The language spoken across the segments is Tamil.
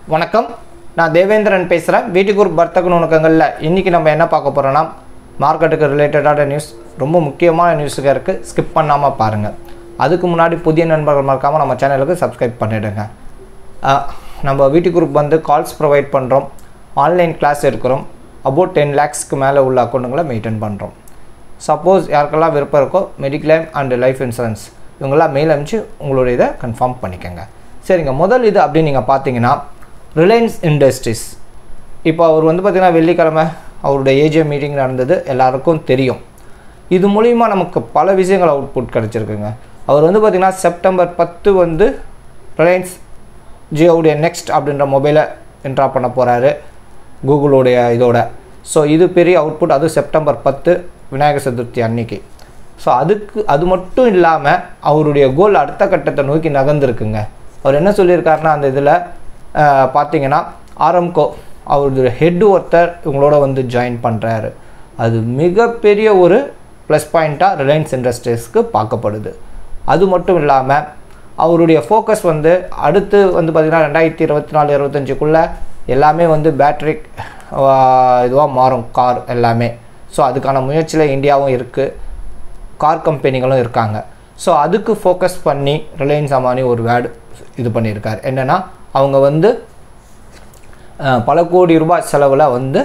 வணக்கம் நான் தேவேந்திரன் பேசுகிறேன் வீட்டுக்கு வர்த்தக நுணுக்கங்களில் இன்றைக்கி நம்ம என்ன பார்க்க போகிறோன்னா மார்க்கெட்டுக்கு ரிலேட்டடான நியூஸ் ரொம்ப முக்கியமான நியூஸுக்கு இருக்குது ஸ்கிப் பண்ணாமல் பாருங்கள் அதுக்கு முன்னாடி புதிய நண்பர்கள் மறக்காமல் நம்ம சேனலுக்கு சப்ஸ்கிரைப் பண்ணிவிடுங்க நம்ம வீட்டு குரூப் வந்து கால்ஸ் ப்ரொவைட் பண்ணுறோம் ஆன்லைன் கிளாஸ் எடுக்கிறோம் அபவுட் டென் லேக்ஸ்க்கு மேலே உள்ள அக்கௌண்ட்டுங்களை மெயின்டைன் பண்ணுறோம் சப்போஸ் யாருக்கெல்லாம் விருப்பம் இருக்கோ மெடிக்ளைம் அண்டு லைஃப் இன்சூரன்ஸ் இவங்கெல்லாம் மெயில் அனுப்பிச்சு உங்களுடைய இதை கன்ஃபார்ம் பண்ணிக்கோங்க சரிங்க முதல் இது அப்படின்னு நீங்கள் பார்த்தீங்கன்னா ரிலையன்ஸ் இண்டஸ்ட்ரீஸ் இப்போ அவர் வந்து பார்த்திங்கன்னா வெள்ளிக்கிழமை அவருடைய ஏஜிஎம் மீட்டிங் நடந்தது எல்லாருக்கும் தெரியும் இது மூலிமா நமக்கு பல விஷயங்கள் அவுட்புட் கிடச்சிருக்குங்க அவர் வந்து பார்த்திங்கன்னா செப்டம்பர் பத்து வந்து ரிலையன்ஸ் ஜியோவுடைய நெக்ஸ்ட் அப்படின்ற மொபைலை என்ட்ரா பண்ண போகிறாரு கூகுளோடைய இதோட ஸோ இது பெரிய அவுட்புட் அது செப்டம்பர் பத்து விநாயகர் சதுர்த்தி அன்னைக்கு ஸோ அதுக்கு அது மட்டும் இல்லாமல் அவருடைய கோல் அடுத்த கட்டத்தை நோக்கி நகர்ந்துருக்குங்க அவர் என்ன சொல்லியிருக்காருன்னா அந்த இதில் பார்த்தீங்கன்னா ஆரம்கோ அவருடைய ஹெட் ஒருத்தர் இவங்களோட வந்து ஜாயின் பண்ணுறாரு அது மிகப்பெரிய ஒரு ப்ளஸ் பாயிண்ட்டாக ரிலையன்ஸ் இண்டஸ்ட்ரீஸ்க்கு பார்க்கப்படுது அது மட்டும் இல்லாமல் அவருடைய ஃபோக்கஸ் வந்து அடுத்து வந்து பார்த்திங்கன்னா ரெண்டாயிரத்தி இருபத்தி நாலு இருபத்தஞ்சுக்குள்ளே எல்லாமே வந்து பேட்ரி இதுவாக மாறும் கார் எல்லாமே ஸோ அதுக்கான முயற்சியில் இந்தியாவும் இருக்குது கார் கம்பெனிகளும் இருக்காங்க ஸோ அதுக்கு ஃபோக்கஸ் பண்ணி ரிலையன்ஸ் அமானி ஒரு வேர்டு இது பண்ணியிருக்கார் என்னென்னா அவங்க வந்து அஹ், பல கோடி ரூபாய் செலவில் வந்து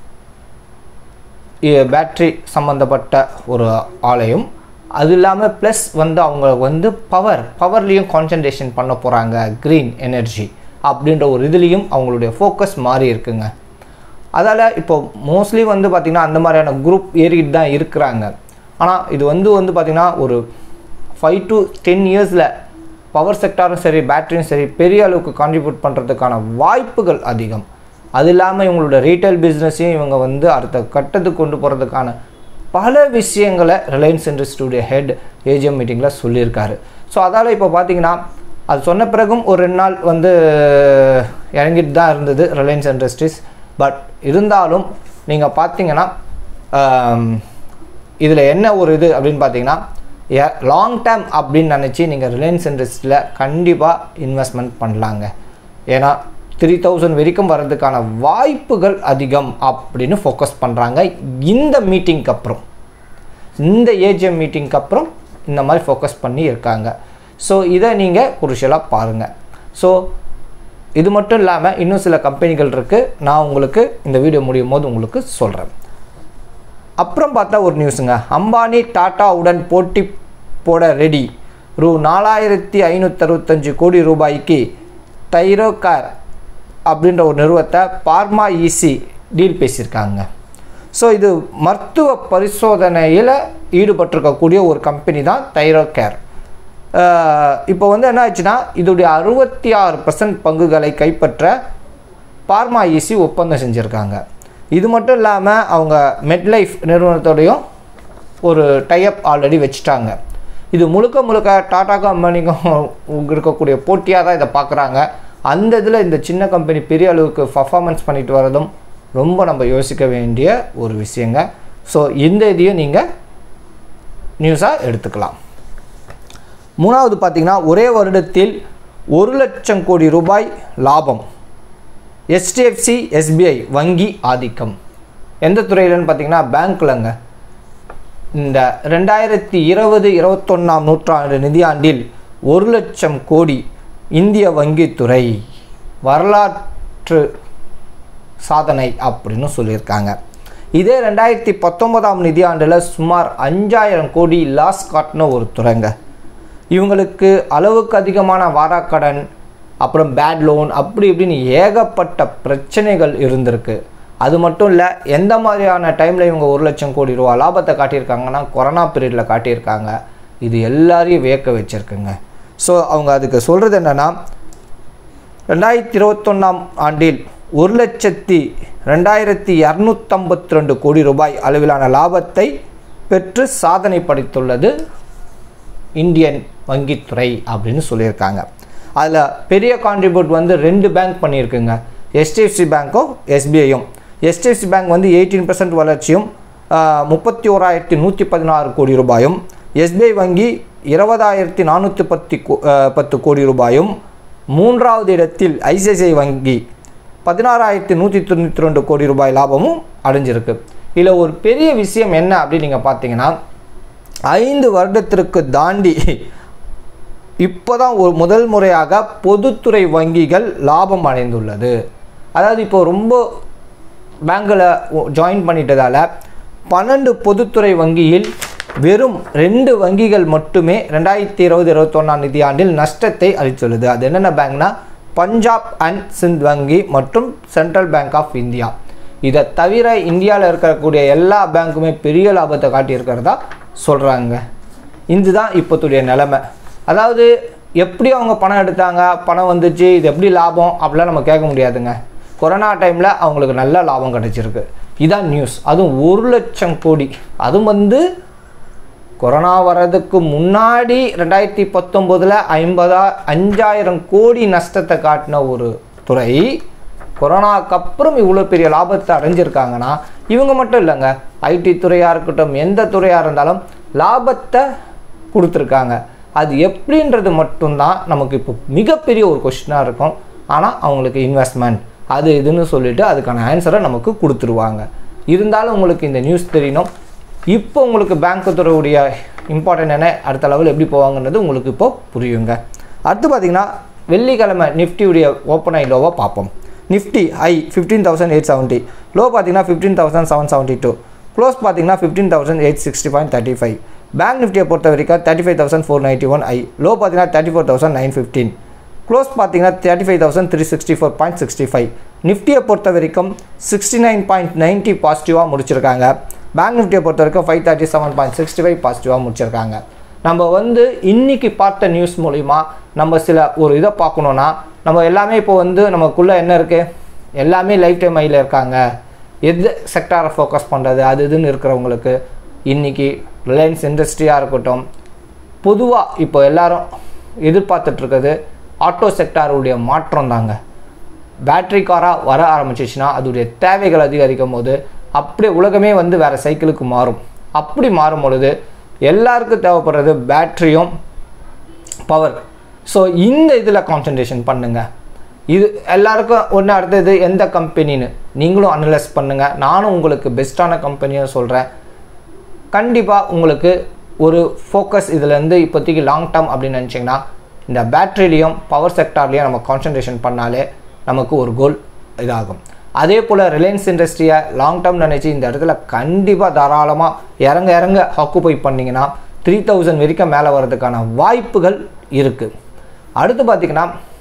பேட்ரி சம்மந்தப்பட்ட ஒரு ஆலையும் அது இல்லாமல் ப்ளஸ் வந்து அவங்க வந்து பவர் பவர்லேயும் கான்சன்ட்ரேஷன் பண்ண போகிறாங்க க்ரீன் எனர்ஜி அப்படின்ற ஒரு இதுலேயும் அவங்களுடைய ஃபோக்கஸ் மாறி இருக்குங்க அதால் இப்போ மோஸ்ட்லி வந்து பார்த்திங்கன்னா அந்த மாதிரியான குரூப் ஏறிக்கிட்டு தான் இருக்கிறாங்க ஆனால் இது வந்து வந்து பார்த்திங்கன்னா ஒரு ஃபைவ் டு டென் இயர்ஸில் பவர் செக்டாரும் சரி பேட்டரியும் சரி பெரிய அளவுக்கு கான்ட்ரிபியூட் பண்ணுறதுக்கான வாய்ப்புகள் அதிகம் அது இல்லாமல் இவங்களோட ரீட்டைல் பிஸ்னஸையும் இவங்க வந்து அடுத்த கட்டத்துக்கு கொண்டு போகிறதுக்கான பல விஷயங்களை ரிலையன்ஸ் இண்டஸ்ட்ரியுடைய ஹெட் ஏஜிஎம் மீட்டிங்கில் சொல்லியிருக்காரு ஸோ அதால் இப்போ பார்த்தீங்கன்னா அது சொன்ன பிறகும் ஒரு ரெண்டு நாள் வந்து இறங்கிட்டு தான் இருந்தது ரிலையன்ஸ் இண்டஸ்ட்ரீஸ் பட் இருந்தாலும் நீங்கள் பார்த்தீங்கன்னா இதில் என்ன ஒரு இது அப்படின்னு பார்த்தீங்கன்னா லாங் டேர்ம் அப்படின்னு நினச்சி நீங்கள் ரிலையன்ஸ் இண்டஸ்ட்ரியில் கண்டிப்பாக இன்வெஸ்ட்மெண்ட் பண்ணலாங்க ஏன்னா த்ரீ தௌசண்ட் வரைக்கும் வர்றதுக்கான வாய்ப்புகள் அதிகம் அப்படின்னு ஃபோக்கஸ் பண்ணுறாங்க இந்த மீட்டிங்க்கு அப்புறம் இந்த ஏஜிஎம் மீட்டிங்க்கு அப்புறம் இந்த மாதிரி ஃபோக்கஸ் பண்ணி இருக்காங்க ஸோ இதை நீங்கள் குருஷலாக பாருங்கள் ஸோ இது மட்டும் இல்லாமல் இன்னும் சில கம்பெனிகள் இருக்குது நான் உங்களுக்கு இந்த வீடியோ முடியும் போது உங்களுக்கு சொல்கிறேன் அப்புறம் பார்த்தா ஒரு நியூஸுங்க அம்பானி டாட்டாவுடன் போட்டி போட ரெடி ரூ நாலாயிரத்தி ஐநூற்றறுபத்தஞ்சு கோடி ரூபாய்க்கு தைரோகார் அப்படின்ற ஒரு நிறுவனத்தை பார்மா ஈசி டீல் பேசியிருக்காங்க ஸோ இது மருத்துவ பரிசோதனையில் ஈடுபட்டிருக்கக்கூடிய ஒரு கம்பெனி தான் தைரோகேர் இப்போ வந்து என்ன ஆச்சுன்னா இதோடைய அறுபத்தி ஆறு பர்சன்ட் பங்குகளை கைப்பற்ற பார்மா ஈசி ஒப்பந்தம் செஞ்சுருக்காங்க இது மட்டும் இல்லாமல் அவங்க மெட்லைஃப் நிறுவனத்தோடையும் ஒரு டைப் ஆல்ரெடி வச்சுட்டாங்க இது முழுக்க முழுக்க டாட்டாக்கும் அம்பானிக்கும் இருக்கக்கூடிய போட்டியாக தான் இதை பார்க்குறாங்க அந்த இதில் இந்த சின்ன கம்பெனி பெரிய அளவுக்கு பர்ஃபார்மன்ஸ் பண்ணிட்டு வரதும் ரொம்ப நம்ம யோசிக்க வேண்டிய ஒரு விஷயங்க ஸோ இந்த இதையும் நீங்கள் நியூஸாக எடுத்துக்கலாம் மூணாவது பார்த்தீங்கன்னா ஒரே வருடத்தில் ஒரு லட்சம் கோடி ரூபாய் லாபம் HDFC எஸ்பிஐ வங்கி ஆதிக்கம் எந்த துறையிலன்னு பார்த்தீங்கன்னா பேங்க்லங்க இந்த ரெண்டாயிரத்தி இருபது இருபத்தொன்னாம் நூற்றாண்டு நிதியாண்டில் ஒரு லட்சம் கோடி இந்திய வங்கித்துறை வரலாற்று சாதனை அப்படின்னு சொல்லியிருக்காங்க இதே ரெண்டாயிரத்தி பத்தொன்பதாம் நிதியாண்டில் சுமார் அஞ்சாயிரம் கோடி லாஸ் காட்டின ஒரு துறைங்க இவங்களுக்கு அளவுக்கு அதிகமான வாராக்கடன் அப்புறம் பேட் லோன் அப்படி இப்படின்னு ஏகப்பட்ட பிரச்சனைகள் இருந்திருக்கு அது மட்டும் இல்லை எந்த மாதிரியான டைமில் இவங்க ஒரு லட்சம் கோடி ரூபா லாபத்தை காட்டியிருக்காங்கன்னா கொரோனா பீரியடில் காட்டியிருக்காங்க இது எல்லாரையும் வியக்க வச்சுருக்குங்க ஸோ அவங்க அதுக்கு சொல்கிறது என்னென்னா ரெண்டாயிரத்தி இருபத்தொன்னாம் ஆண்டில் ஒரு லட்சத்தி ரெண்டாயிரத்தி இரநூத்தம்பத்தி ரெண்டு கோடி ரூபாய் அளவிலான லாபத்தை பெற்று சாதனை படைத்துள்ளது இந்தியன் வங்கித்துறை அப்படின்னு சொல்லியிருக்காங்க அதில் பெரிய கான்ட்ரிபியூட் வந்து ரெண்டு பேங்க் பண்ணியிருக்குங்க HDFC பேங்க்கும் எஸ்பிஐயும் HDFC பேங்க் வந்து எயிட்டீன் பர்சன்ட் வளர்ச்சியும் முப்பத்தி ஓராயிரத்தி நூற்றி பதினாறு கோடி ரூபாயும் எஸ்பிஐ வங்கி இருபதாயிரத்தி நானூற்றி பத்து கோ- ஆஹ் பத்து கோடி ரூபாயும் மூன்றாவது இடத்தில் ஐசிஐசிஐ வங்கி பதினாறாயிரத்தி நூற்றி தொண்ணூற்றி ரெண்டு கோடி ரூபாய் லாபமும் அடைஞ்சிருக்கு இதில் ஒரு பெரிய விஷயம் என்ன அப்படின்னு நீங்கள் பார்த்தீங்கன்னா ஐந்து வருடத்திற்கு தாண்டி இப்போ தான் ஒரு முதல் முறையாக பொதுத்துறை வங்கிகள் லாபம் அடைந்துள்ளது அதாவது இப்போ ரொம்ப பேங்கில் ஜாயின் பண்ணிட்டதால பன்னெண்டு பொதுத்துறை வங்கியில் வெறும் ரெண்டு வங்கிகள் மட்டுமே ரெண்டாயிரத்தி இருபது இருபத்தொன்னாம் நிதியாண்டில் நஷ்டத்தை அளித்துள்ளது அது என்னென்ன பேங்க்னா பஞ்சாப் அண்ட் சிந்த் வங்கி மற்றும் சென்ட்ரல் பேங்க் ஆஃப் இந்தியா இதை தவிர இந்தியாவில் இருக்கக்கூடிய எல்லா பேங்க்குமே பெரிய லாபத்தை காட்டியிருக்கிறதா சொல்கிறாங்க இதுதான் இப்போத்துடைய நிலைமை அதாவது எப்படி அவங்க பணம் எடுத்தாங்க பணம் வந்துச்சு இது எப்படி லாபம் அப்படிலாம் நம்ம கேட்க முடியாதுங்க கொரோனா டைமில் அவங்களுக்கு நல்ல லாபம் கிடச்சிருக்கு இதான் நியூஸ் அதுவும் ஒரு லட்சம் கோடி அதுவும் வந்து கொரோனா வர்றதுக்கு முன்னாடி ரெண்டாயிரத்தி பத்தொம்போதில் ஐம்பதா அஞ்சாயிரம் கோடி நஷ்டத்தை காட்டின ஒரு துறை கொரோனாக்கு அப்புறம் இவ்வளோ பெரிய லாபத்தை அடைஞ்சிருக்காங்கன்னா இவங்க மட்டும் இல்லைங்க ஐடி துறையாக இருக்கட்டும் எந்த துறையாக இருந்தாலும் லாபத்தை கொடுத்துருக்காங்க அது எப்படின்றது மட்டும்தான் நமக்கு இப்போ மிகப்பெரிய ஒரு கொஷினாக இருக்கும் ஆனால் அவங்களுக்கு இன்வெஸ்ட்மெண்ட் அது இதுன்னு சொல்லிட்டு அதுக்கான ஆன்சரை நமக்கு கொடுத்துருவாங்க இருந்தாலும் உங்களுக்கு இந்த நியூஸ் தெரியணும் இப்போ உங்களுக்கு பேங்க் துறையுடைய இம்பார்ட்டன்ட் என்ன அடுத்த லெவல் எப்படி போவாங்கன்றது உங்களுக்கு இப்போ புரியுங்க அடுத்து பார்த்தீங்கன்னா வெள்ளிக்கிழமை நிஃப்டியுடைய ஓப்பன் ஐ லோவை பார்ப்போம் Nifty high fifteen thousand eight seventy low பார்த்தீங்கன்னா fifteen thousand seven seventy two close பார்த்தீங்கன்னா fifteen thousand eight sixty point thirty five bank நிஃப்டியை பொறுத்த வரைக்கும் thirty five thousand four ninety one high low பார்த்தீங்கன்னா thirty four thousand nine fifteen close பார்த்தீங்கன்னா thirty five thousand three sixty four point sixty five நிஃப்டியை பொறுத்த வரைக்கும் சிக்ஸ்டி நைன் பாயிண்ட் நைன்ட்டி பாசிட்டிவாக முடிச்சிருக்காங்க பேங்க் நிஃப்டியை பொறுத்த வரைக்கும் five thirty seven point sixty five பாசிட்டிவாக முடிச்சிருக்காங்க நம்ம வந்து இன்னைக்கு பார்த்த நியூஸ் மூலிமா நம்ம சில ஒரு இதை பார்க்கணுன்னா நம்ம எல்லாமே இப்போ வந்து நமக்குள்ளே என்ன இருக்குது எல்லாமே லைஃப் டைம் ஐயில் இருக்காங்க எது செக்டாரை ஃபோக்கஸ் பண்ணுறது அது இதுன்னு இருக்கிறவங்களுக்கு இன்றைக்கி ரிலையன்ஸ் இண்டஸ்ட்ரியாக இருக்கட்டும் பொதுவாக இப்போ எல்லாரும் எதிர்பார்த்துட்ருக்கிறது ஆட்டோ செக்டாருடைய மாற்றம் தாங்க பேட்ரி காராக வர ஆரம்பிச்சிச்சுன்னா அதோடைய தேவைகள் அதிகரிக்கும் போது அப்படியே உலகமே வந்து வேறு சைக்கிளுக்கு மாறும் அப்படி மாறும் பொழுது எல்லாருக்கும் தேவைப்படுறது பேட்ரியும் பவர் ஸோ இந்த இதில் கான்சன்ட்ரேஷன் பண்ணுங்கள் இது எல்லாருக்கும் ஒன்று அடுத்தது எந்த கம்பெனின்னு நீங்களும் அனலைஸ் பண்ணுங்கள் நானும் உங்களுக்கு பெஸ்ட்டான கம்பெனியை சொல்கிறேன் கண்டிப்பாக உங்களுக்கு ஒரு ஃபோக்கஸ் இதுலேருந்து இப்போதைக்கு லாங் டேர்ம் அப்படின்னு நினச்சிங்கன்னா இந்த பேட்ரிலையும் பவர் செக்டார்லேயும் நம்ம கான்சன்ட்ரேஷன் பண்ணாலே நமக்கு ஒரு கோல் இதாகும் அதே போல் ரிலையன்ஸ் இண்டஸ்ட்ரியை லாங் டேர்ம் நினச்சி இந்த இடத்துல கண்டிப்பாக தாராளமாக இறங்க இறங்க ஆக்குப்பை பண்ணிங்கன்னா த்ரீ தௌசண்ட் வரைக்கும் மேலே வர்றதுக்கான வாய்ப்புகள் இருக்குது அடுத்து பார்த்திங்கன்னா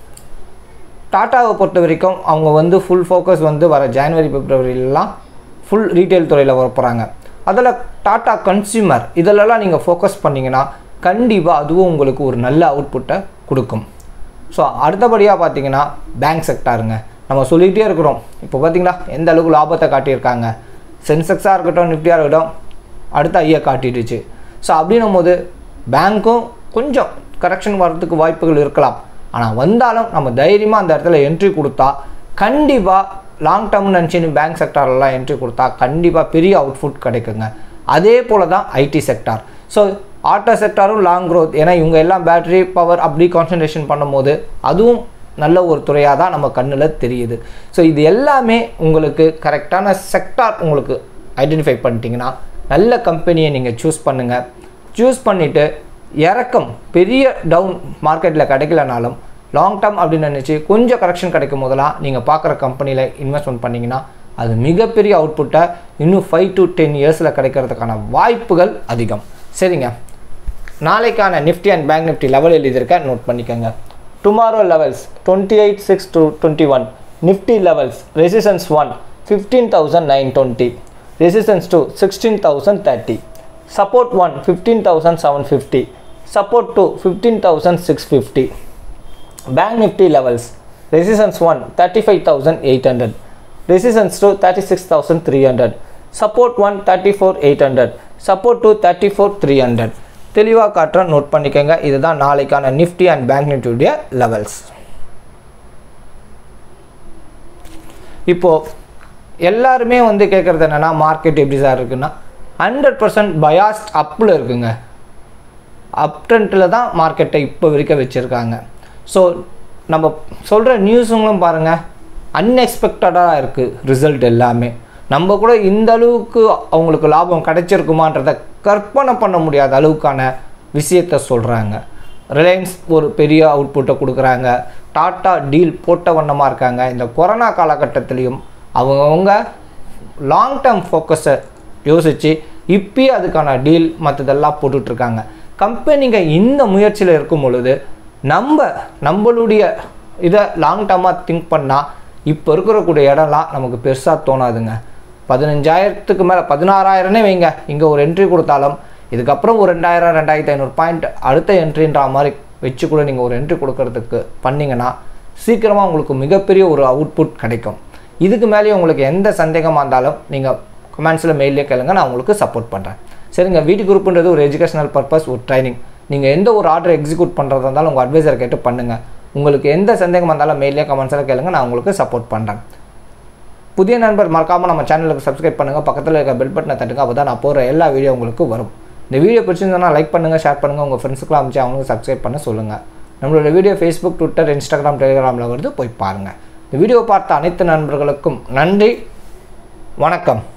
டாட்டாவை பொறுத்த வரைக்கும் அவங்க வந்து ஃபுல் ஃபோக்கஸ் வந்து வர ஜனவரி பிப்ரவரியிலலாம் ஃபுல் ரீட்டைல் துறையில் வர போகிறாங்க அதில் டாட்டா கன்சியூமர் இதிலெல்லாம் நீங்கள் ஃபோக்கஸ் பண்ணிங்கன்னா கண்டிப்பாக அதுவும் உங்களுக்கு ஒரு நல்ல அவுட்புட்டை கொடுக்கும் ஸோ அடுத்தபடியாக பார்த்தீங்கன்னா பேங்க் செக்டாருங்க நம்ம சொல்லிகிட்டே இருக்கிறோம் இப்போ பார்த்தீங்களா எந்த அளவுக்கு லாபத்தை காட்டியிருக்காங்க சென்செக்ஸாக இருக்கட்டும் நிஃப்டியாக இருக்கட்டும் அடுத்த ஐயா காட்டிடுச்சு ஸோ அப்படின்னும் போது பேங்க்கும் கொஞ்சம் கரெக்ஷன் வர்றதுக்கு வாய்ப்புகள் இருக்கலாம் ஆனால் வந்தாலும் நம்ம தைரியமாக அந்த இடத்துல என்ட்ரி கொடுத்தா கண்டிப்பாக லாங் டேர்ம்னு நினச்சி பேங்க் செக்டார்லாம் என்ட்ரி கொடுத்தா கண்டிப்பாக பெரிய அவுட்புட் கிடைக்குங்க அதே போல் தான் ஐடி செக்டார் ஸோ ஆட்டோ செக்டாரும் லாங் க்ரோத் ஏன்னா இவங்க எல்லாம் பேட்டரி பவர் அப்படி கான்சன்ட்ரேஷன் பண்ணும்போது அதுவும் நல்ல ஒரு துறையாக தான் நம்ம கண்ணில் தெரியுது ஸோ இது எல்லாமே உங்களுக்கு கரெக்டான செக்டார் உங்களுக்கு ஐடென்டிஃபை பண்ணிட்டீங்கன்னா நல்ல கம்பெனியை நீங்கள் சூஸ் பண்ணுங்கள் சூஸ் பண்ணிவிட்டு இறக்கம் பெரிய டவுன் மார்க்கெட்டில் கிடைக்கலனாலும் லாங் டேர்ம் அப்படின்னு நினச்சி கொஞ்சம் கரெக்ஷன் கிடைக்கும் போதெல்லாம் நீங்கள் பார்க்குற கம்பெனியில் இன்வெஸ்ட்மெண்ட் பண்ணிங்கன்னா அது மிகப்பெரிய அவுட்புட்டை இன்னும் ஃபைவ் டு டென் இயர்ஸில் கிடைக்கிறதுக்கான வாய்ப்புகள் அதிகம் சரிங்க நாளைக்கான Nifty and bank Nifty level எழுதியிருக்க நோட் பண்ணிக்கோங்க tomorrow levels twenty eight six to twenty one Nifty levels resistance one fifteen thousand nine twenty resistance two sixteen thousand thirty support one fifteen thousand seven fifty support two fifteen thousand six fifty bank Nifty levels resistance one thirty five thousand eight hundred resistance two thirty six thousand three hundred support one thirty four eight hundred support two thirty four three hundred தெளிவாக காட்டுறேன் நோட் பண்ணிக்கோங்க இதுதான் நாளைக்கான நிஃப்டி அண்ட் பேங்க் நிஃப்டியுடைய லெவல்ஸ் இப்போது எல்லாருமே வந்து கேட்குறது என்னென்னா மார்க்கெட் எப்படி சார் இருக்குன்னா ஹண்ட்ரட் பர்சன்ட் பயாஸ்ட் அப்பில் இருக்குங்க அப் ட்ரெண்டில் தான் மார்க்கெட்டை இப்போ வரைக்கும் வச்சுருக்காங்க ஸோ நம்ம சொல்கிற நியூஸுங்களும் பாருங்கள் அன்எக்ஸ்பெக்டடாக இருக்குது ரிசல்ட் எல்லாமே நம்ம கூட இந்த அளவுக்கு அவங்களுக்கு லாபம் கிடைச்சிருக்குமான்றத கற்பனை பண்ண முடியாத அளவுக்கான விஷயத்த சொல்கிறாங்க ரிலையன்ஸ் ஒரு பெரிய அவுட்புட்டை கொடுக்குறாங்க டாட்டா டீல் போட்ட வண்ணமாக இருக்காங்க இந்த கொரோனா காலகட்டத்திலையும் அவங்கவுங்க லாங் டேர்ம் ஃபோக்கஸை யோசித்து இப்பயே அதுக்கான டீல் மற்றதெல்லாம் போட்டுட்ருக்காங்க கம்பெனிங்க இந்த முயற்சியில் இருக்கும் பொழுது நம்ம நம்மளுடைய இதை லாங் டேர்மாக திங்க் பண்ணால் இப்போ இருக்கக்கூடிய இடம்லாம் நமக்கு பெருசாக தோணாதுங்க பதினஞ்சாயிரத்துக்கு மேலே பதினாறாயிரம்னே வைங்க இங்கே ஒரு என்ட்ரி கொடுத்தாலும் இதுக்கப்புறம் ஒரு ரெண்டாயிரம் ரெண்டாயிரத்தி ஐநூறு பாயிண்ட் அடுத்த என்ட்ரின்ற மாதிரி வச்சு கூட நீங்கள் ஒரு என்ட்ரி கொடுக்கறதுக்கு பண்ணிங்கன்னா சீக்கிரமாக உங்களுக்கு மிகப்பெரிய ஒரு அவுட்புட் கிடைக்கும் இதுக்கு மேலேயே உங்களுக்கு எந்த சந்தேகமாக இருந்தாலும் நீங்கள் கமெண்ட்ஸில் மெயிலே கேளுங்க நான் உங்களுக்கு சப்போர்ட் பண்ணுறேன் சரிங்க வீட்டு குரூப்புன்றது ஒரு எஜுகேஷனல் பர்பஸ் ஒரு ட்ரைனிங் நீங்கள் எந்த ஒரு ஆர்டர் எக்ஸிக்யூட் பண்ணுறதா இருந்தாலும் உங்கள் அட்வைசர் கேட்டு பண்ணுங்கள் உங்களுக்கு எந்த சந்தேகம் இருந்தாலும் மெயிலே கமெண்ட்ஸில் கேளுங்க நான் உங்களுக்கு சப்போர்ட் பண்ணுறேன் புதிய நண்பர் மறக்காமல் நம்ம சேனலுக்கு சப்ஸ்கிரைப் பண்ணுங்கள் பக்கத்தில் இருக்க பெல் பட்டனை தட்டுங்க அப்போ தான் நான் போகிற எல்லா வீடியோ உங்களுக்கு வரும் இந்த வீடியோ பிடிச்சிருந்தா லைக் பண்ணுங்கள் ஷேர் பண்ணுங்கள் உங்கள் ஃப்ரெண்ட்ஸுக்குலாம் அமைச்சு அவங்களுக்கு சப்ஸ்கிரைப் பண்ண சொல்லுங்கள் நம்மளோட வீடியோ ஃபேஸ்புக் ட்விட்டர் இன்ஸ்டாகிராம் டெலிகிராமில் வருது போய் பாருங்கள் இந்த வீடியோ பார்த்த அனைத்து நண்பர்களுக்கும் நன்றி வணக்கம்